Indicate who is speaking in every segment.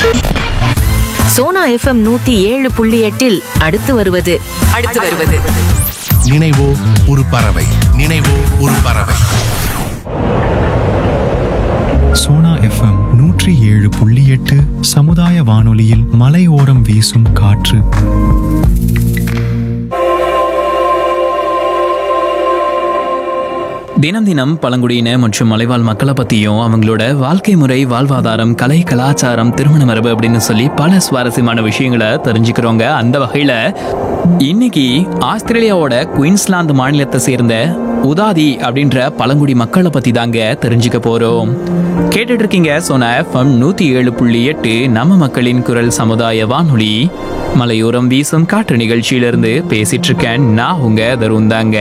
Speaker 1: Sona FM நூத்தி ஏழு புள்ளி எட்டில் அடுத்து வருவது
Speaker 2: அடுத்து வருவது
Speaker 3: நினைவோ ஒரு பறவை நினைவோ ஒரு பறவை
Speaker 4: சோனா எஃப்எம் நூற்றி ஏழு புள்ளி எட்டு சமுதாய வானொலியில் மலையோரம் வீசும் காற்று
Speaker 5: தினம் தினம் பழங்குடியின மற்றும் மலைவாழ் மக்களை பற்றியும் அவங்களோட வாழ்க்கை முறை வாழ்வாதாரம் கலை கலாச்சாரம் திருமண மரபு அப்படின்னு சொல்லி பல சுவாரஸ்யமான விஷயங்களை தெரிஞ்சுக்கிறோங்க அந்த வகையில் இன்னைக்கு ஆஸ்திரேலியாவோட குயின்ஸ்லாந்து மாநிலத்தை சேர்ந்த உதாதி அப்படின்ற பழங்குடி மக்களை பற்றி தாங்க தெரிஞ்சுக்க போகிறோம் கேட்டுட்டு இருக்கீங்க சொன்ன எஃப்எம் நூற்றி ஏழு புள்ளி எட்டு நம்ம மக்களின் குரல் சமுதாய வானொலி மலையோரம் வீசும் காற்று நிகழ்ச்சியிலிருந்து பேசிட்டு இருக்கேன் நான் உங்க தருண் தாங்க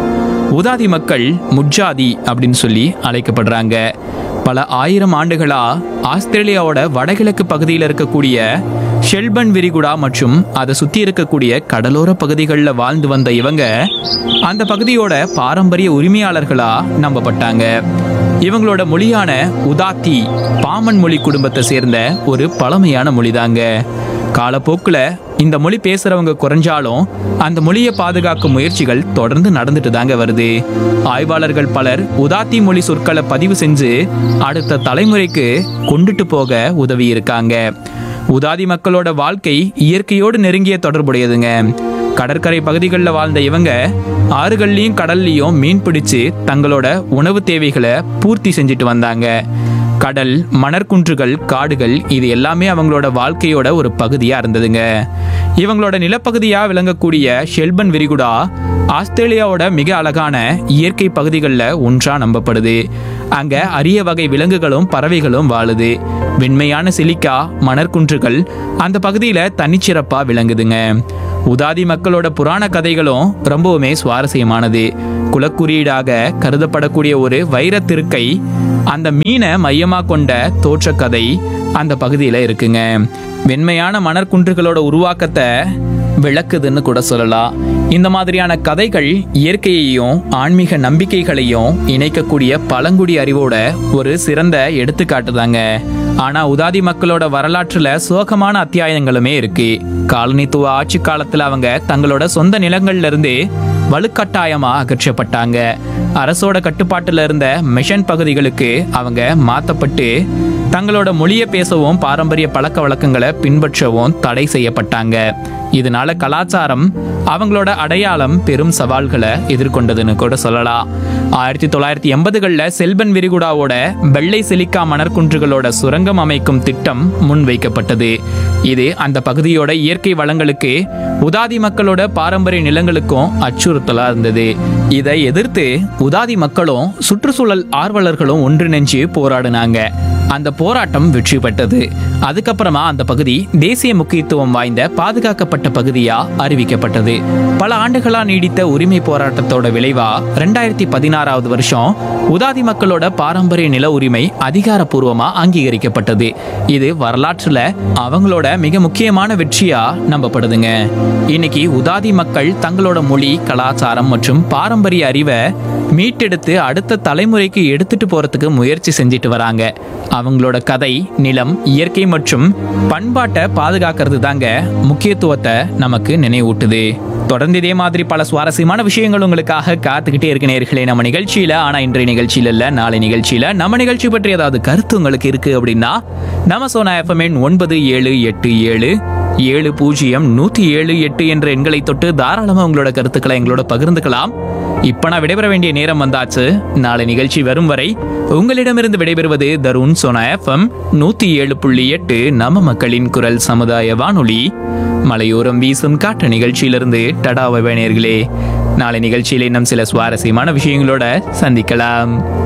Speaker 5: உதாதி மக்கள் முட்ஜாதி அப்படின்னு சொல்லி அழைக்கப்படுறாங்க பல ஆயிரம் ஆண்டுகளா ஆஸ்திரேலியாவோட வடகிழக்கு பகுதியில் இருக்கக்கூடிய ஷெல்பன் விரிகுடா மற்றும் அதை சுத்தி இருக்கக்கூடிய கடலோர பகுதிகளில் வாழ்ந்து வந்த இவங்க அந்த பகுதியோட பாரம்பரிய உரிமையாளர்களா நம்பப்பட்டாங்க இவங்களோட மொழியான உதாத்தி பாமன் மொழி குடும்பத்தை சேர்ந்த ஒரு பழமையான மொழிதாங்க காலப்போக்கில் இந்த மொழி பேசுறவங்க குறைஞ்சாலும் அந்த மொழியை காக்கும் முயற்சிகள் தொடர்ந்து நடந்துட்டு தாங்க வருது ஆய்வாளர்கள் பலர் உதாத்தி மொழி சொற்களை பதிவு செஞ்சு அடுத்த தலைமுறைக்கு கொண்டுட்டு போக உதவி இருக்காங்க உதாதி மக்களோட வாழ்க்கை இயற்கையோடு நெருங்கிய தொடர்புடையதுங்க கடற்கரை பகுதிகளில் வாழ்ந்த இவங்க ஆறுகள்லையும் கடல்லையும் மீன் பிடிச்சு தங்களோட உணவு தேவைகளை பூர்த்தி செஞ்சுட்டு வந்தாங்க கடல் மணற்குன்றுகள் காடுகள் இது எல்லாமே அவங்களோட வாழ்க்கையோட ஒரு பகுதியா இருந்ததுங்க இவங்களோட நிலப்பகுதியா விளங்கக்கூடிய ஷெல்பன் விரிகுடா ஆஸ்திரேலியாவோட மிக அழகான இயற்கை பகுதிகளில் ஒன்றா நம்பப்படுது அங்க அரிய வகை விலங்குகளும் பறவைகளும் வாழுது வெண்மையான சிலிக்கா மணற்குன்றுகள் அந்த பகுதியில தனிச்சிறப்பா விளங்குதுங்க உதாதி மக்களோட புராண கதைகளும் ரொம்பவுமே சுவாரஸ்யமானது குலக்குறியீடாக கருதப்படக்கூடிய ஒரு வைரத் திருக்கை அந்த மீனை மையமா கொண்ட தோற்றக்கதை அந்த பகுதியில் இருக்குங்க வெண்மையான மணற்குன்றுகளோட உருவாக்கத்தை விளக்குதுன்னு கூட சொல்லலாம் இந்த மாதிரியான கதைகள் இயற்கையையும் ஆன்மீக நம்பிக்கைகளையும் இணைக்கக்கூடிய பழங்குடி அறிவோட ஒரு சிறந்த எடுத்துக்காட்டு தாங்க ஆனா உதாதி மக்களோட வரலாற்றுல சோகமான அத்தியாயங்களுமே இருக்கு காலனித்துவ ஆட்சி காலத்துல அவங்க தங்களோட சொந்த நிலங்கள்ல இருந்து வலுக்கட்டாயமா அகற்றப்பட்டாங்க அரசோட கட்டுப்பாட்டுல இருந்த மிஷன் பகுதிகளுக்கு அவங்க மாத்தப்பட்டு தங்களோட மொழியை பேசவும் பாரம்பரிய பழக்க வழக்கங்களை பின்பற்றவும் தடை செய்யப்பட்டாங்க இதனால கலாச்சாரம் அவங்களோட அடையாளம் பெரும் சவால்களை எதிர்கொண்டதுன்னு கூட சொல்லலாம் ஆயிரத்தி தொள்ளாயிரத்தி எண்பதுகளில் செல்பன் விரிகுடாவோட வெள்ளை சிலிக்கா மணற்குன்றுகளோட சுரங்கம் அமைக்கும் திட்டம் முன்வைக்கப்பட்டது இது அந்த பகுதியோட இயற்கை வளங்களுக்கு உதாதி மக்களோட பாரம்பரிய நிலங்களுக்கும் அச்சுறுத்தலா இருந்தது இதை எதிர்த்து உதாதி மக்களும் சுற்றுச்சூழல் ஆர்வலர்களும் ஒன்றிணைஞ்சு போராடினாங்க அந்த போராட்டம் வெற்றி பெற்றது அதுக்கப்புறமா அந்த பகுதி தேசிய முக்கியத்துவம் வாய்ந்த பாதுகாக்கப்பட்ட பகுதியா அறிவிக்கப்பட்டது பல ஆண்டுகளா நீடித்த உரிமை போராட்டத்தோட விளைவா ரெண்டாயிரத்தி பதினாறாவது வருஷம் உதாதி மக்களோட பாரம்பரிய நில உரிமை அதிகாரப்பூர்வமா அங்கீகரிக்கப்பட்டது இது வரலாற்றுல அவங்களோட மிக முக்கியமான வெற்றியா நம்பப்படுதுங்க இன்னைக்கு உதாதி மக்கள் தங்களோட மொழி கலாச்சாரம் மற்றும் பாரம்பரிய அறிவை மீட்டெடுத்து அடுத்த தலைமுறைக்கு எடுத்துட்டு போறதுக்கு முயற்சி செஞ்சுட்டு வராங்க அவங்களோட கதை நிலம் இயற்கை மற்றும் பண்பாட்டை பாதுகாக்கிறது தாங்க முக்கியத்துவத்தை நமக்கு நினைவூட்டுது தொடர்ந்து இதே மாதிரி பல சுவாரஸ்யமான விஷயங்கள் உங்களுக்காக காத்துக்கிட்டே இருக்க நேர்களே நம்ம நிகழ்ச்சியில ஆனா இன்றைய நிகழ்ச்சியில இல்ல நாளை நிகழ்ச்சியில நம்ம நிகழ்ச்சி பற்றி ஏதாவது கருத்து உங்களுக்கு இருக்கு அப்படின்னா நம்ம சோனா எஃப்எம் ஒன்பது ஏழு எட்டு ஏழு ஏழு பூஜ்ஜியம் நூத்தி ஏழு எட்டு என்ற எண்களை தொட்டு தாராளமா உங்களோட கருத்துக்களை எங்களோட பகிர்ந்துக்கலாம் இப்ப நான் விடைபெற வேண்டிய நேரம் வந்தாச்சு நாளை நிகழ்ச்சி வரும் வரை உங்களிடமிருந்து விடைபெறுவது தருண் சோனா எஃப்எம் நூத்தி ஏழு புள்ளி எட்டு நம்ம மக்களின் குரல் சமுதாய வானொலி மலையோரம் வீசும் காற்று நிகழ்ச்சியிலிருந்து டடா நேயர்களே நாளை நிகழ்ச்சியில் இன்னும் சில சுவாரஸ்யமான விஷயங்களோட சந்திக்கலாம்